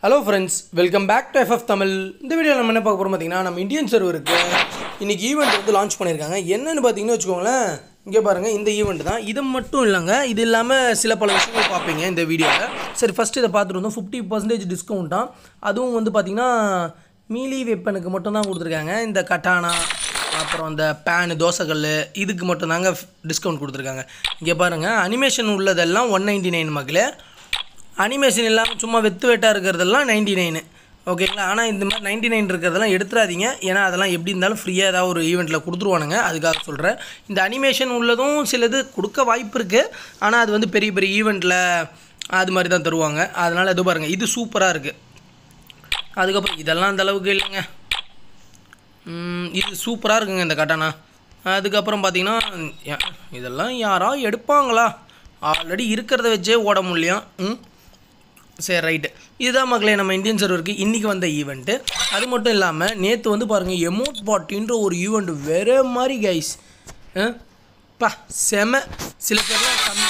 Hello friends welcome back to FF Tamil இந்த வீடியோவில் நம்ம என்ன பார்க்க போகிறோம் பார்த்தீங்கன்னா நம்ம இந்தியன் சர்வருக்கு இன்றைக்கி ஈவெண்ட் வந்து லான்ச் பண்ணியிருக்காங்க என்னென்னு பார்த்தீங்கன்னு வச்சுக்கோங்களேன் இங்கே பாருங்கள் இந்த ஈவெண்ட் தான் இது மட்டும் இல்லைங்க இது இல்லாமல் சில பல விஷயங்கள் பார்ப்பீங்க இந்த வீடியோவில் சரி ஃபஸ்ட்டு இதை பார்த்துட்டு வந்தோம் ஃபிஃப்டி பர்சன்டேஜ் டிஸ்கவுண்ட்டாக அதுவும் வந்து பார்த்திங்கன்னா மீலி வெப்பனுக்கு மட்டும் தான் கொடுத்துருக்காங்க இந்த கட்டானா அப்புறம் இந்த பேனு தோசைக்கல் இதுக்கு மட்டும்தாங்க டிஸ்கவுண்ட் கொடுத்துருக்காங்க இங்கே பாருங்கள் அனிமேஷன் உள்ளதெல்லாம் ஒன் நைன்டி நைன் மக்களே அனிமேஷன் இல்லாமல் சும்மா வெத்து வெட்டாக இருக்கிறதெல்லாம் நைன்டி நைனு ஓகேங்களா ஆனால் இந்த மாதிரி நைன்டி நைன் இருக்கிறதெல்லாம் எடுத்துடாதீங்க ஏன்னா அதெல்லாம் எப்படி இருந்தாலும் ஃப்ரீயாக ஏதாவது ஒரு ஈவெண்ட்டில் கொடுத்துருவானுங்க அதுக்காக சொல்கிறேன் இந்த அனிமேஷன் உள்ளதும் சிலது கொடுக்க வாய்ப்பு இருக்குது ஆனால் அது வந்து பெரிய பெரிய ஈவெண்ட்டில் அது மாதிரி தான் தருவாங்க அதனால் இது பாருங்கள் இது சூப்பராக இருக்குது அதுக்கப்புறம் இதெல்லாம் அந்த அளவுக்கு இல்லைங்க ம், இது சூப்பராக இருக்குங்க இந்த கட்டானா அதுக்கப்புறம் பார்த்தீங்கன்னா யா- இதெல்லாம் யாரா எடுப்பாங்களா ஆல்ரெடி இருக்கிறத வச்சே ஓட முடியும் ம் சரி ரைட்டு இதுதான் மக்களே நம்ம இந்தியன் சர்வருக்கு இன்றைக்கி வந்த ஈவெண்ட்டு அது மட்டும் இல்லாமல் நேற்று வந்து பாருங்கள் எமோட் பாட்டின்ற ஒரு ஈவெண்ட் வேற மாதிரி கைஸ் பா செம சில பேர்லாம் கம்மி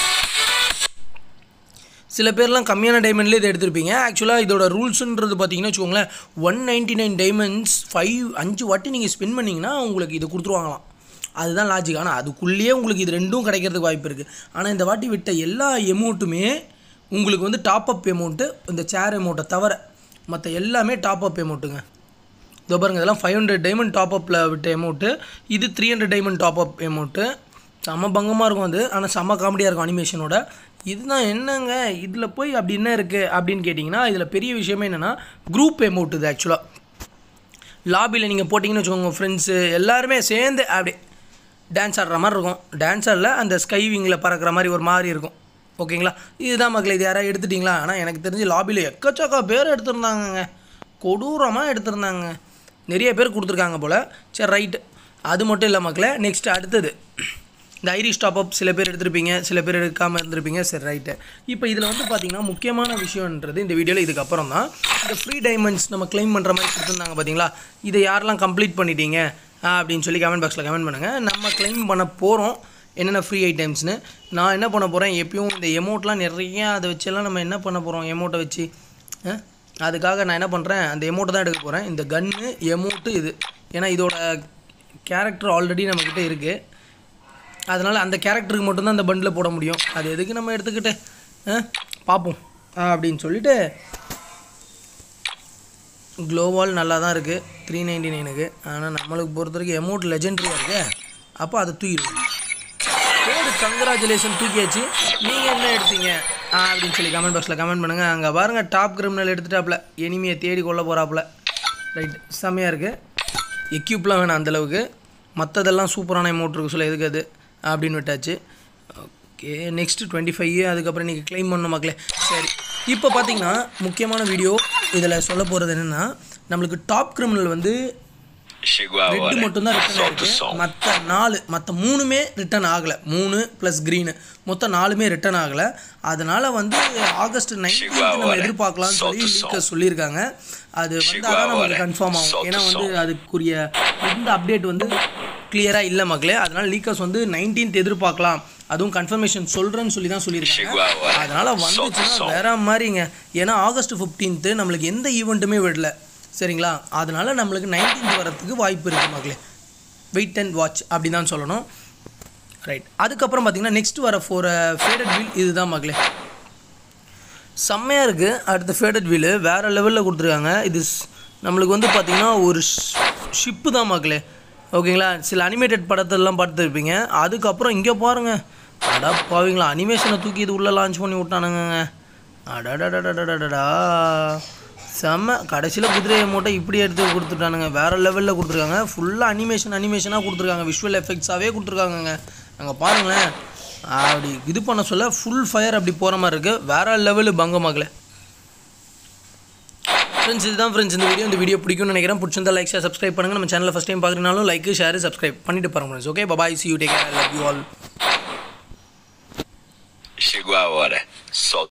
சில பேர்லாம் கம்மியான டைமண்ட்லேயே இதை எடுத்திருப்பீங்க ஆக்சுவலாக இதோட ரூல்ஸுன்றது பார்த்தீங்கன்னா வச்சுக்கோங்களேன் one ninety nine diamonds five அஞ்சு வாட்டி நீங்கள் ஸ்பெண்ட் பண்ணிங்கன்னா உங்களுக்கு இது கொடுத்துருவாங்களாம் அதுதான் லாஜிக் ஆனால் அதுக்குள்ளேயே உங்களுக்கு இது ரெண்டும் கிடைக்கிறதுக்கு வாய்ப்பு இருக்குது ஆனால் இந்த வாட்டி விட்ட எல்லா எமௌண்ட்டுமே உங்களுக்கு வந்து டாப் அப் எமௌண்ட்டு இந்த சேர் எமௌண்ட்டை தவிர மற்ற எல்லாமே டாப் அப் எமௌண்ட்டுங்க இதோ பாருங்க இதெல்லாம் ஃபைவ் ஹண்ட்ரட் டைமண்ட் டாப் அப்பில் விட்ட எமௌண்ட்டு இது three hundred diamond top up amount செம்ம பங்கமாக இருக்கும் அது ஆனால் செம்ம காமெடியாக இருக்கும் அனிமேஷனோட இதுதான் என்னங்க இதில் போய் அப்படி என்ன இருக்குது அப்படின்னு கேட்டிங்கன்னா இதில் பெரிய விஷயமே என்னென்னா குரூப் எமௌண்ட் இது ஆக்சுவலாக லாபியில் நீங்கள் போட்டிங்கன்னு வச்சுக்கோங்க ஃப்ரெண்ட்ஸு எல்லாருமே சேர்ந்து அப்படி டான்ஸ் ஆடுற மாதிரி இருக்கும் டான்ஸ் ஆடல அந்த ஸ்கை விங்கில் பறக்கிற மாதிரி ஒரு மாதிரி இருக்கும் ஓகேங்களா இதுதான் மக்கள் இது யாராவது எடுத்துட்டிங்களா ஆனால் எனக்கு தெரிஞ்சு லாபியில் எக்கச்சக்க பேர் எடுத்திருந்தாங்கங்க கொடூரமாக எடுத்திருந்தாங்க நிறைய பேர் கொடுத்துருக்காங்க போல் சரி ரைட்டு அது மட்டும் இல்லை மக்களே நெக்ஸ்ட் அடுத்தது இந்த ஐரிஷ் டாப் அப் சில பேர் எடுத்திருப்பீங்க சில பேர் எடுக்காமல் இருந்திருப்பீங்க சரி ரைட்டு இப்போ இதில் வந்து பார்த்தீங்கன்னா முக்கியமான விஷயன்றது இந்த வீடியோவில் இதுக்கப்புறம் தான் இந்த ஃப்ரீ டைமண்ட்ஸ் நம்ம க்ளைம் பண்ணுற மாதிரி கொடுத்துருந்தாங்க பார்த்தீங்களா இதை யாரெல்லாம் கம்ப்ளீட் பண்ணிட்டீங்க ஆ, அப்படின்னு சொல்லி கமெண்ட் பாக்ஸில் கமெண்ட் பண்ணுங்கள் நம்ம க்ளைம் பண்ண போகிறோம் என்னென்ன ஃப்ரீ ஐட்டம்ஸ்னு நான் என்ன பண்ண போகிறேன் எப்பயும் இந்த எமௌண்ட்லாம் நிறைய அதை வச்செல்லாம் நம்ம என்ன பண்ண போகிறோம் எமௌண்ட்டை வச்சு ஆ? அதுக்காக நான் என்ன பண்ணுறேன் அந்த எமௌண்ட்டை தான் எடுக்க போகிறேன் இந்த கன்று எமௌண்ட்டு இது ஏன்னா இதோட கேரக்டர் ஆல்ரெடி நம்மக்கிட்ட இருக்குது அதனால் அந்த கேரக்டருக்கு மட்டும்தான் அந்த பண்டில் போட முடியும் அது எதுக்கு நம்ம எடுத்துக்கிட்டு ஆ, பார்ப்போம் ஆ, அப்படின்னு சொல்லிட்டு க்ளோவால் நல்லா தான் இருக்குது த்ரீ நைன்டி நைனுக்கு ஆனால் நம்மளுக்கு பொறுத்த வரைக்கும் எமௌண்ட் லெஜெண்ட்ரியாக இருக்கு அப்போ அதை தூக்கிடுவோம் கோடு கங்க்ராச்சுலேஷன் தூக்கியாச்சு நீங்கள் என்ன எடுத்தீங்க ஆ, அப்படின்னு சொல்லி கமெண்ட் பாக்ஸில் கமெண்ட் பண்ணுங்கள் அங்கே பாருங்கள் டாப் கிரிமினல் எடுத்துட்டாப்புல எனிமியை தேடி கொள்ள போகிறாப்புல ரைட் செம்மையாக இருக்குது எக்யூப்லாம் வேணாம் அந்தளவுக்கு மற்றதெல்லாம் சூப்பரான அமௌண்ட் இருக்கு சொல்ல எதுக்கு அது அப்படின்னு விட்டாச்சு ஓகே நெக்ஸ்ட் டுவெண்ட்டி ஃபைவ் அதுக்கப்புறம் நீங்கள் க்ளைம் பண்ணணும் மக்களே சரி இப்போ பார்த்தீங்கன்னா முக்கியமான வீடியோ இதில் சொல்ல போகிறது என்னென்னா நம்மளுக்கு டாப் கிரிமினல் வந்து Chegou a ரெட்டு hora. மட்டும்தான் ரிட்டர்ன் Solta o ஆயிருக்கு som. மற்ற நாலு மற்ற மூணுமே ரிட்டர்ன் ஆகலை மூணு ப்ளஸ் க்ரீனு மொத்தம் நாலுமே ரிட்டர்ன் ஆகலை அதனால் வந்து ஆகஸ்ட் நைன்டீன்த் நம்ம Chihuahua. எதிர்பார்க்கலாம்னு சொல்லி Solta o லீக்கர் சொல்லியிருக்காங்க அது வந்தால் தான் நமக்கு Chihuahua. கன்ஃபார்ம் ஆகும் Solta ஏன்னா o வந்து som. அதுக்குரிய இந்த அப்டேட் வந்து கிளியராக இல்லை மக்களே அதனால் லீக்கர்ஸ் வந்து நைன்டீன்த் எதிர்பார்க்கலாம் அதுவும் கன்ஃபர்மேஷன் சொல்கிறேன்னு சொல்லி தான் சொல்லியிருக்காங்க Chihuahua. அதனால் வந்துச்சுன்னா Solta o som. வேற மாதிரிங்க ஏன்னா ஆகஸ்ட் ஃபிஃப்டீன்த்து நம்மளுக்கு எந்த ஈவெண்ட்டுமே விடல சரிங்களா அதனால நம்மளுக்கு நைன்டீன்த் வரத்துக்கு வாய்ப்பு இருக்குது மக்களே வெயிட் அண்ட் வாட்ச் அப்படி தான் சொல்லணும் ரைட் அதுக்கப்புறம் பார்த்தீங்கன்னா நெக்ஸ்ட் வர ஃபோர் ஃபேடட் வீல் இதுதான் மக்களே செம்மையாக இருக்குது அடுத்த ஃபேடட் வீலு வேறு லெவலில் கொடுத்துருக்காங்க இது ஸ்- நம்மளுக்கு வந்து பார்த்திங்கன்னா ஒரு ஷிப்பு தான் மக்களே ஓகேங்களா சில அனிமேட்டட் படத்தெல்லாம் பார்த்துருப்பீங்க அதுக்கப்புறம் இங்கே பாருங்கள் அடா பாவீங்களா அனிமேஷனை தூக்கி இது உள்ளே லான்ச் பண்ணி விட்டானுங்க அடடடடடடடா செம்ம கடைசியில் குதிரை மூட்டை இப்படி எடுத்து கொடுத்துட்டானுங்க வேறு லெவலில் கொடுத்துருக்காங்க ஃபுல்லாக அனிமேஷன் அனிமேஷனாக கொடுத்துருக்காங்க விஷுவல் எஃபெக்ட்ஸாகவே கொடுத்துருக்காங்கங்க அங்கே பாருங்களேன் அப்படி இது பண்ண சொல்ல ஃபுல் ஃபயர் அப்படி போகிற மாதிரி இருக்குது வேறு லெவலு பங்க மகளே ஃப்ரெண்ட்ஸ் இதுதான் ஃப்ரெண்ட்ஸ் இந்த வீடியோ இந்த வீடியோ பிடிக்கும்னு நினைக்கிறேன் பிடிச்சிருந்தா லைக் ஷேர் சப்ஸ்கிரைப் பண்ணுங்கள் நம்ம சேனலில் ஃபஸ்ட் டைம் பார்க்குறீங்கனாலும் லைக் ஷேர் சப்ஸ்கிரைப் பண்ணிட்டு பாருங்க friends okay bye see you take care love you all Chegou a hora. Solta.